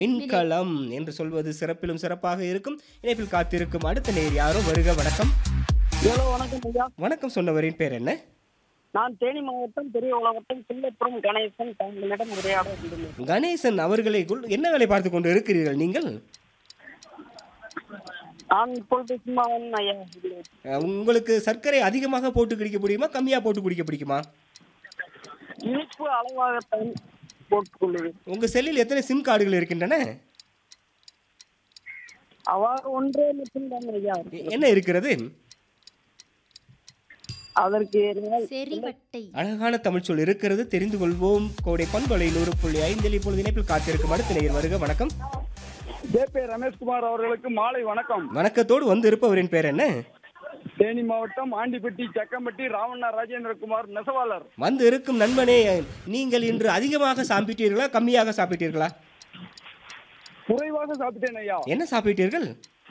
மின்கலம் என்று சொல்வது சிறப்பிலும் சிறப்பாக இருக்கும் இணைப்பில் காத்திருக்கும் அடுத்த நேர் யாரோ வருக வணக்கம் ஹலோ வணக்கம் ஐயா வணக்கம் சொன்னவரின் பேர் என்ன நான் தேனி மாவட்டம் பெரிய உலகத்தில் சில்லப்புறம் கணேசன் தங்களிடம் உரையாட வந்துள்ளேன் கணேசன் அவர்களை குள்- என்ன வேலை பார்த்து கொண்டு இருக்கிறீர்கள் நீங்கள் நான் இப்பொழுது சும்மாவன் ஐயா இருக்கிறேன். அஹ், உங்களுக்கு சர்க்கரை அதிகமாக போட்டு குடிக்க முடியுமா கம்மியாக போட்டு குடிக்க பிடிக்குமா இனிப்பு அளவாகத்தான் போட்டுக்கொள்ளுவேன் உங்க செல்லில் எத்தனை சிம் கார்டுகள் இருக்கின்றன அவ்வாறு ஒன்றே மட்டும்தான் ஐயா எ- என்ன இருக்கிறது அதற்கு ஏறினால் செறிவட்டை அழகான தமிழ் சொல் இருக்கிறது தெரிந்து கொள்வோம் கோடை பண்பலை நூறு புள்ளி ஐந்தில் இப்பொழுது இணைப்பில் காத்திருக்கும் அடுத்த நேயர் வருக வணக்கம் ஜே பே ரமேஷ்குமார் அவர்களுக்கு மாலை வணக்கம் வணக்கத்தோடு வந்து இருப்பவரின் பேர் என்ன தேனி மாவட்டம் ஆண்டிப்பட்டி சக்கம்பட்டி ராவண்ணா ராஜேந்திரகுமார் நெசவாளர் வந்து இருக்கும் நண்பனே நீங்கள் இன்று அதிகமாக சாப்பிட்டீர்களா கம்மியாக சாப்பிட்டீர்களா குறைவாக சாப்பிட்டேன் ஐயா என்ன சாப்பிட்டீர்கள்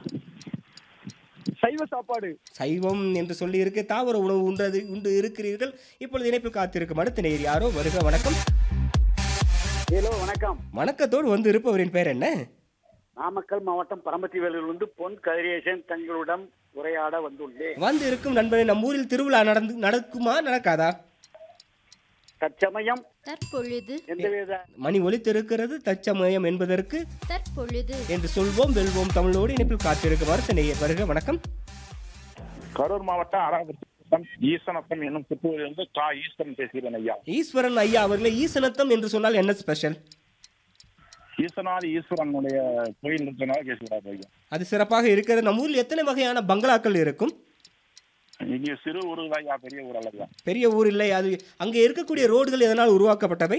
சைவ சாப்பாடு சைவம் என்று சொல்லி இருக்க தாவர உணவு உண்டது உண்டு இருக்கிறீர்கள் இப்பொழுது இணைப்பில் காத்திருக்கும் அடுத்த நேயர் யாரோ வருக வணக்கம் ஹலோ வணக்கம் வணக்கத்தோடு வந்து இருப்பவரின் பேர் என்ன நாமக்கல் மாவட்டம் பரமத்தி வேலூரிலிருந்து பொன் கதிரேசன் தங்களுடன் உரையாட வந்துள்ளேன் வந்து இருக்கும் நண்பனே நம் ஊரில் திருவிழா நடந்து நடக்குமா நடக்காதா தற்சமயம் தற்பொழுது எந்தவித மணி ஒலித்திருக்கிறது தச்சமயம் என்பதற்கு தற்பொழுது என்று சொல்வோம் வெல்வோம் தமிழோடு இணைப்பில் காத்திருக்கும் அடுத்த நேயர் வருக வணக்கம் கரூர் மாவட்டம் அராபுரம் ஈசனத்தம் என்னும் புத்தூரிலிருந்து கா ஈஸ்வரன் பேசுகிறேன் ஐயா ஈஸ்வரன் ஐயா அவர்களை ஈசனத்தம் என்று சொன்னால் என்ன ஸ்பெஷல் ஈசனாதி ஈஸ்வரனுடைய கோயில் இருக்கிறனால பேசுகிறார் ஐயா அது சிறப்பாக இருக்கிறது நம்ம ஊரில் எத்தனை வகையான பங்களாக்கள் இருக்கும் இங்கே சிறு ஊர் ஐயா பெரிய ஊர் அல்ல ஐயா பெரிய ஊர் இல்லை அது அங்கே இருக்கக்கூடிய ரோடுகள் எதனால் உருவாக்கப்பட்டவை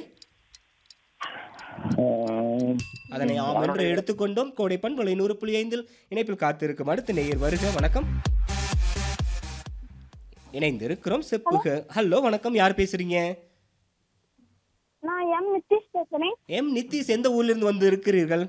ஆஹ், அதனை ஆம் என்று எடுத்துக்கொண்டோம் கோடை பண்பலை நூறு புள்ளி ஐந்தில் இணைப்பில் காத்திருக்கும் அடுத்த நேயர் வருக வணக்கம் இணைந்திருக்கிறோம் செப்புக ஹலோ வணக்கம் யார் பேசுறீங்க நான் எம் நிதிஷ் பேசுறேன் எம் நிதிஷ் எந்த ஊர்ல இருந்து வந்து இருக்கிறீர்கள்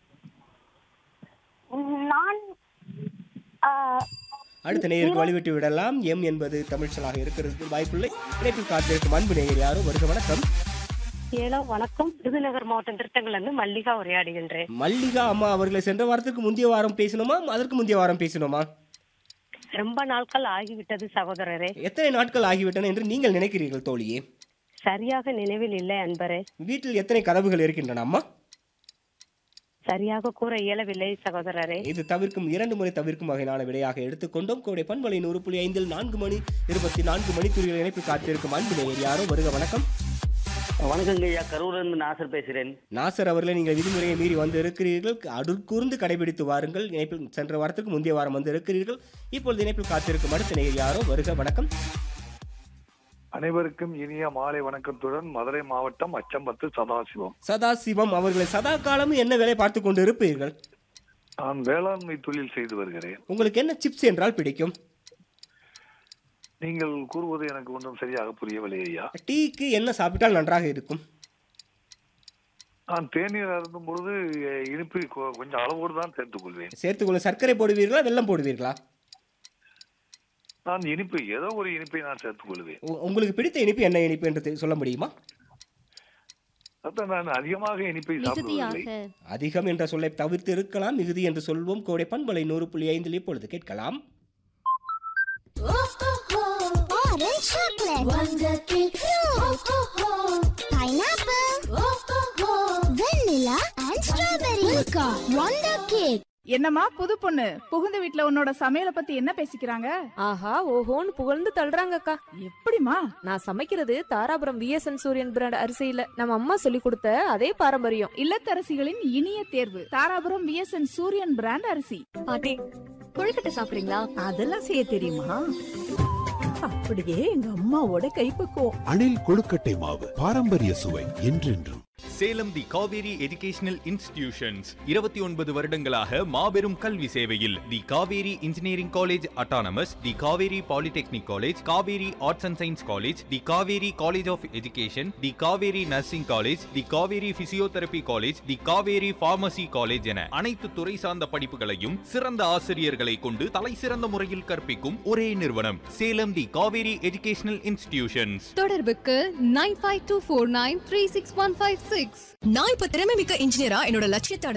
உம், நான் ஆ, அடுத்த நேயருக்கு வழிவிட்டு விடலாம் எம் என்பது தமிழ் சொல்லாக இருக்கிறதுக்கு வாய்ப்பில்லை இணைப்பில் காத்திருக்கும் அன்பு நேயர் யாரோ வருக வணக்கம் ஏலோ வணக்கம் விருதுநகர் மாவட்டம் திருத்தங்கள்ல இருந்து மல்லிகா உரையாடுகின்றேன் மல்லிகா அம்மா அவர்களை சென்ற வாரத்துக்கு முந்தைய வாரம் பேசணுமா அதற்கு முந்தைய வாரம் பேசணுமா ரொம்ப நாட்கள் ஆகிவிட்டது சகோதரரே எத்தனை நாட்கள் ஆகிவிட்டன என்று நீங்கள் நினைக்கிறீர்கள் தோழியே சரியாக நினைவில் இல்லை அன்பரே வீட்டில் எத்தனை கதவுகள் இருக்கின்றன அம்மா சரியாக கூற இயலவில்லை சகோதரரே இது தவிர்க்கும் இரண்டு முறை தவிர்க்கும் வகையிலான விடையாக எடுத்துக்கொண்டோம் கோடை பண்பலை நூறு புள்ளி ஐந்தில் நான்கு மணி இருபத்தி நான்கு மணி துறையில் இணைப்பில் காத்திருக்கும் அன்பு நேயர் யாரோ வருக வணக்கம் வணக்கங்க ஐயா கரூர்ல இருந்து நாசர் பேசுறேன் நாசர் அவர்களை நீங்கள் விதிமுறையை மீறி வந்து இருக்கிறீர்கள் அடுக்கூர்ந்து கடைபிடித்து வாருங்கள் இணைப்பில் சென்ற வாரத்துக்கு முந்தைய வாரம் வந்து இருக்கிறீர்கள் இப்பொழுது இணைப்பில் காத்திருக்கும் அடுத்த நேயர் யாரோ வருக வணக்கம் அனைவருக்கும் இனிய மாலை வணக்கத்துடன் மதுரை மாவட்டம் அச்சம்பத்து சதாசிவம் சதாசிவம் அவர்களை சதா காலமும் என்ன வேலை பார்த்து கொண்டு இருப்பீர்கள் நான் வேளாண்மை தொழில் செய்து வருகிறேன் உங்களுக்கு என்ன சிப்ஸ் என்றால் பிடிக்கும் நீங்கள் கூறுவது எனக்கு ஒன்றும் சரியாக புரியவில்லை ஐயா டீக்கு என்ன சாப்பிட்டால் நன்றாக இருக்கும் நான் தேநீர் அருந்தும் பொழுது அஹ், இனிப்பு கொ- கொஞ்சம் அளவோடு தான் சேர்த்துக் கொள்வேன் சேர்த்துக்கொள்ள சர்க்கரை போடுவீர்களா வெல்லம் போடுவீர்களா நான் இனிப்பு ஏதோ ஒரு இனிப்பை நான் சேர்த்துக் கொள்வேன் உ- உங்களுக்கு பிடித்த இனிப்பு என்ன இனிப்பு என்று தெ- சொல்ல முடியுமா அதான் நான் அதிகமாக இனிப்பை சாப்பிடுவதில்லை மிகுதியாக அதிகம் என்ற சொல்லை தவிர்த்து இருக்கலாம் மிகுதி என்று சொல்வோம் கோடை பண்பலை நூறு புள்ளி ஐந்தில் இப்பொழுது கேட்கலாம் orange chocolate, Wonder cake, fruit, pineapple, vanilla and strawberry, Milka, Wonder cake. என்னம்மா புது பொண்ணு புகுந்த வீட்ல உன்னோட சமையல பத்தி என்ன பேசிக்கிறாங்க ஆஹா ஓஹோன்னு புகழ்ந்து தள்ளுறாங்கக்கா எப்படிமா நான் சமைக்கிறது தாராபுரம் விஎஸ்என் சூரியன் பிராண்ட் அரிசியில நம்ம அம்மா சொல்லி கொடுத்த அதே பாரம்பரியம் இல்லத்தரசிகளின் இனிய தேர்வு தாராபுரம் விஎஸ்என் சூரியன் பிராண்ட் அரிசி பாட்டி கொழுக்கட்டை சாப்பிடுறீங்களா அதெல்லாம் செய்ய தெரியுமா அப்படியே எங்க அம்மாவோட கைப்பக்குவம் அணில் கொழுக்கட்டை மாவு பாரம்பரிய சுவை என்றென்றும் Salem the Kaveri educational institutions இருபத்தி ஒன்பது வருடங்களாக மாபெரும் கல்வி சேவையில் the Kaveri engineering college autonomous the Kaveri polytechnic college Kaveri arts and science college the Kaveri college of education the Kaveri nursing college the Kaveri physiotherapy college the Kaveri pharmacy college என அனைத்து துறை சார்ந்த படிப்புகளையும் சிறந்த ஆசிரியர்களை கொண்டு தலை சிறந்த முறையில் கற்பிக்கும் ஒரே நிறுவனம் Salem the Kaveri educational institutions தொடர்புக்கு nine five two four nine three six one five six நான் இப்ப திறமை மிக்க இன்ஜினியரா என்னோட லட்சியத்தை